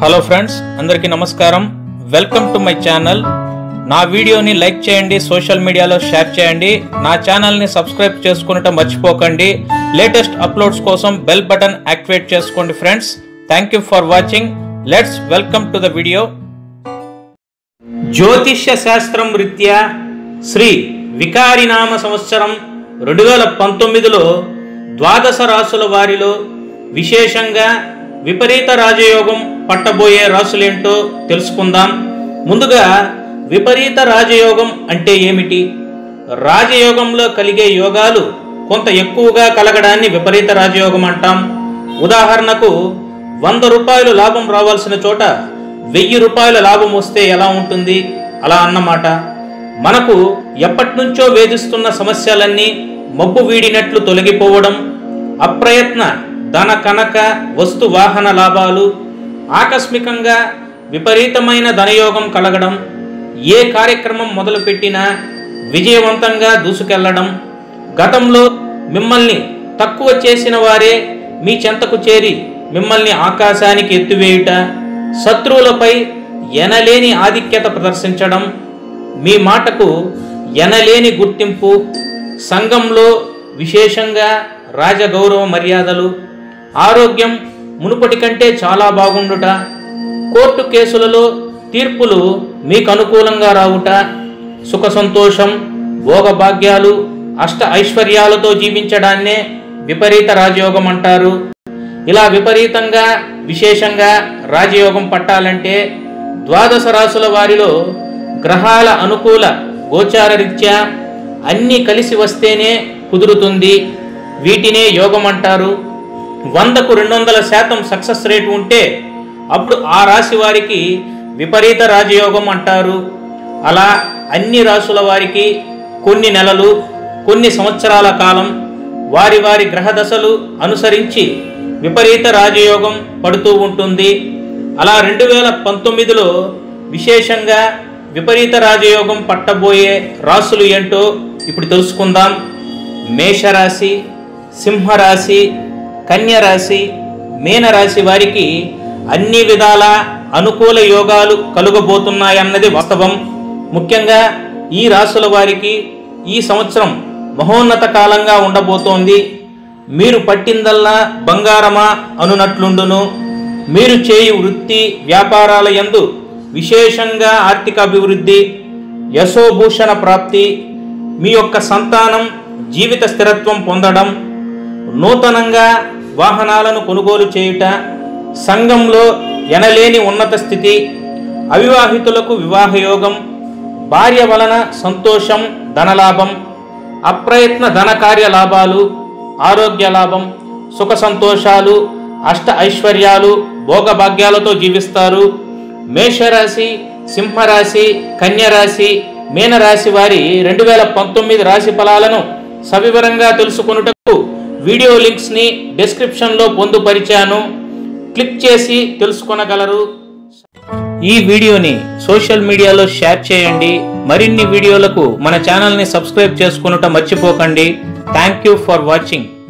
hello friends అందరికీ నమస్కారం welcome to my channel నా వీడియోని లైక్ చేయండి సోషల్ మీడియాలో షేర్ చేయండి నా ఛానల్ని సబ్స్క్రైబ్ చేసుకునటం మర్చిపోకండి లేటెస్ట్ అప్లోడ్స్ కోసం బెల్ బటన్ యాక్టివేట్ చేసుకోండి friends thank you for watching let's welcome to the video జ్యోతిష్య శాస్త్రం రీత్యా శ్రీ వికారినామ సంవత్సరం రెండు వేల పంతొమ్మిదిలో ద్వాదశ రాసుల వారిలో విశేషంగా విపరీత రాజయోగం పట్టబోయే రాసులేంటో తెలుసుకుందాం ముందుగా విపరీత రాజయోగం అంటే ఏమిటి రాజయోగంలో కలిగే యోగాలు కొంత ఎక్కువగా కలగడాన్ని విపరీత రాజయోగం అంటాం ఉదాహరణకు వంద రూపాయలు లాభం రావాల్సిన చోట వెయ్యి రూపాయల లాభం వస్తే ఎలా ఉంటుంది అలా అన్నమాట మనకు ఎప్పటి నుంచో వేధిస్తున్న సమస్యలన్నీ మబ్బు వీడినట్లు తొలగిపోవడం అప్రయత్న ధన కనక వస్తు వాహన లాభాలు ఆకస్మికంగా విపరీతమైన ధనయోగం కలగడం ఏ కార్యక్రమం మొదలుపెట్టినా విజయవంతంగా దూసుకెళ్లడం గతంలో మిమ్మల్ని తక్కువ చేసిన వారే మీ చెంతకు చేరి మిమ్మల్ని ఆకాశానికి ఎత్తివేయుట శత్రువులపై ఎనలేని ఆధిక్యత ప్రదర్శించడం మీ మాటకు ఎనలేని గుర్తింపు సంఘంలో విశేషంగా రాజగౌరవ మర్యాదలు ఆరోగ్యం మునుపటి కంటే చాలా బాగుండుట కోర్టు కేసులలో తీర్పులు మీకు అనుకూలంగా రావుట సుఖ సంతోషం భోగభాగ్యాలు అష్ట ఐశ్వర్యాలతో జీవించడాన్నే విపరీత రాజయోగం అంటారు ఇలా విపరీతంగా విశేషంగా రాజయోగం పట్టాలంటే ద్వాదశ రాసుల వారిలో గ్రహాల అనుకూల గోచార రీత్యా అన్నీ కలిసి వస్తేనే కుదురుతుంది వీటినే యోగం అంటారు వందకు రెండు వందల శాతం సక్సెస్ రేట్ ఉంటే అప్పుడు ఆ రాశి వారికి విపరీత రాజయోగం అంటారు అలా అన్ని రాసుల వారికి కొన్ని నెలలు కొన్ని సంవత్సరాల కాలం వారి వారి గ్రహ దశలు అనుసరించి విపరీత రాజయోగం పడుతూ ఉంటుంది అలా రెండు వేల పంతొమ్మిదిలో విశేషంగా విపరీత రాజయోగం పట్టబోయే రాసులు ఏంటో ఇప్పుడు తెలుసుకుందాం మేషరాశి సింహరాశి కన్యరాశి మీనరాశి వారికి అన్ని విధాల అనుకూల యోగాలు కలుగబోతున్నాయన్నది వాస్తవం ముఖ్యంగా ఈ రాసుల వారికి ఈ సంవత్సరం మహోన్నత కాలంగా ఉండబోతోంది మీరు పట్టిందల్లా బంగారమా అనునట్లుండును మీరు చేయు వృత్తి వ్యాపారాల యందు విశేషంగా ఆర్థిక అభివృద్ధి యశోభూషణ ప్రాప్తి మీ యొక్క సంతానం జీవిత స్థిరత్వం పొందడం నూతనంగా వాహనాలను కొనుగోలు చేయుట సంఘంలో ఎనలేని ఉన్నత స్థితి అవివాహితులకు వివాహయోగం భార్య వలన సంతోషం ధనలాభం అప్రయత్న ధన కార్య లాభాలు ఆరోగ్య లాభం సుఖ సంతోషాలు అష్ట ఐశ్వర్యాలు భోగభాగ్యాలతో జీవిస్తారు మేషరాశి సింహరాశి కన్యరాశి మీనరాశి వారి రెండు వేల పంతొమ్మిది రాశి ఫలాలను సవివరంగా తెలుసుకొనుటకు వీడియో లింక్స్ని డిస్క్రిప్షన్లో పొందుపరిచాను క్లిక్ చేసి తెలుసుకొనగలరు ఈ వీడియోని సోషల్ మీడియాలో షేర్ చేయండి మరిన్ని వీడియోలకు మన ఛానల్ని సబ్స్క్రైబ్ చేసుకునుట మర్చిపోకండి థ్యాంక్ యూ ఫర్ వాచింగ్